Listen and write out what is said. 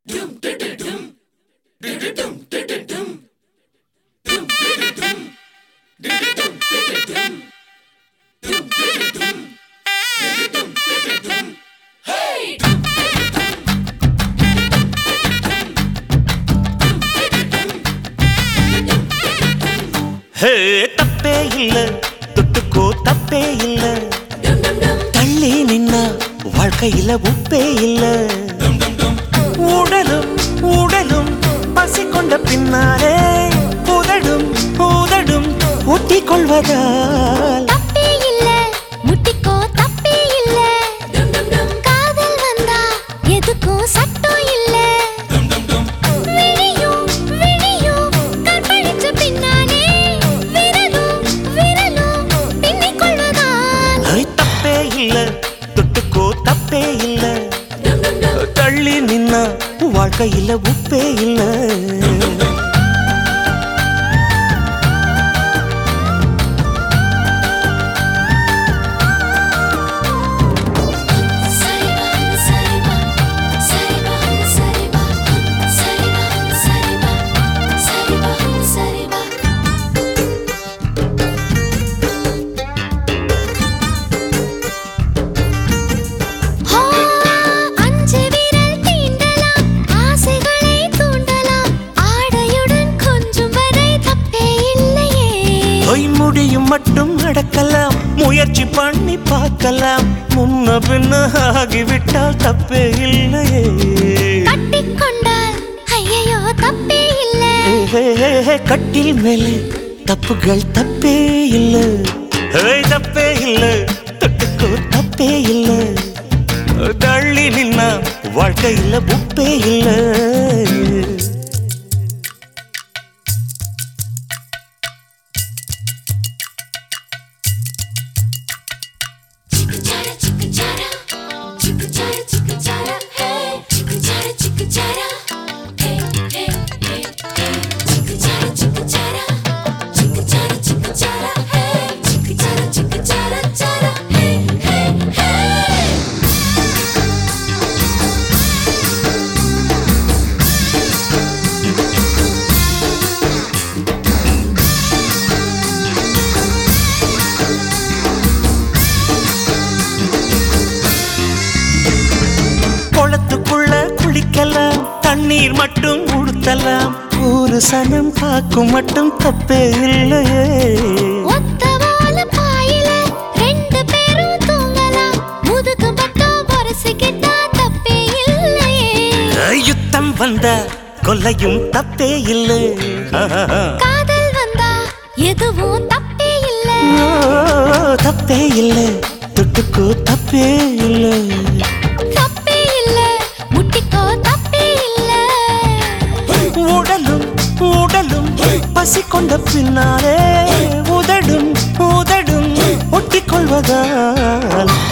ஹே தப்பே இல்ல தொட்டுக்கோ தப்பே இல்ல தள்ளி நின்னா வாழ்க்கையில உப்பே இல்ல உடலும் உடலும் பசி கொண்ட பின்னாலே உதடும் உதடும் ஒட்டிக் கொள்வதால் தப்பே இல்ல முட்டிக்கோ தப்பே இல்ல காதல் வந்தா எதுக்கும் சட்டம் இல்ல விழியும் விழியும் கற்பழிச்ச பின்னாலே விரலும் விரலும் பின்னிக் கொள்வதால் ஐ, தப்பே இல்ல தொட்டுக்கோ தப்பே இல்ல தள்ளி நின்னா வாழ்க்கையில உப்பே இல்ல சரிவா சரிவா சரிவா சரிவா சரிவா சரிவா சரிவா சரிவா ஹோ அஞ்சு விரல் தீண்டலாம் ஆசைகளை தூண்டலாம் ஆடையுடன் கொஞ்சம் வரை தப்பே இல்லையே பொய் முடியும் மட்டும் அடக்கலாம் முயற்சி பண்ணி பார்க்கலாம் முன்ன பின்ன ஆகிவிட்டால் தப்பே இல்லையே கட்டிக்கொண்டால் ஐயையோ தப்பே இல்ல ஏ, கட்டில் மேலே தப்புகள் தப்பே இல்ல ஏய், தப்பே இல்ல தொட்டுக்கோ தப்பே இல்ல தள்ளி நின்னா வாழ்க்கையில உப்பே இல்ல Chickachara, chickachara, chickachara, chickachara, hey. Chickachara, chickachara, hey, hey, hey, hey. Chickachara, chickachara, chickachara, chickachara, hey. Chickachara, chickachara, chara, hey, hey, hey. குளத்துக்குள்ள குளிக்கலாம் தண்ணீர் மட்டும் உடுத்தலாம் ஒரு சனம் காக்கும் மட்டும் தப்பே இல்லையே ஒத்த வாழ பாயில ரெண்டு பேரும் தூங்கலாம் முதுகு பக்கம் பொரசிக்கிட்டா தப்பே இல்லையே யுத்தம் வந்தா கொல்லையும் தப்பே இல்லை காதல் வந்தா எதுவும் தப்பே இல்ல தப்பே இல்லை தொட்டுக்கோ தப்பே இல்லை தப்பே இல்ல முட்டிக்கோ தப்பே இல்ல உடலும் உடலும் பசி கொண்ட பின்னாலே உதடும் உதடும் ஒட்டிக் கொள்வதால்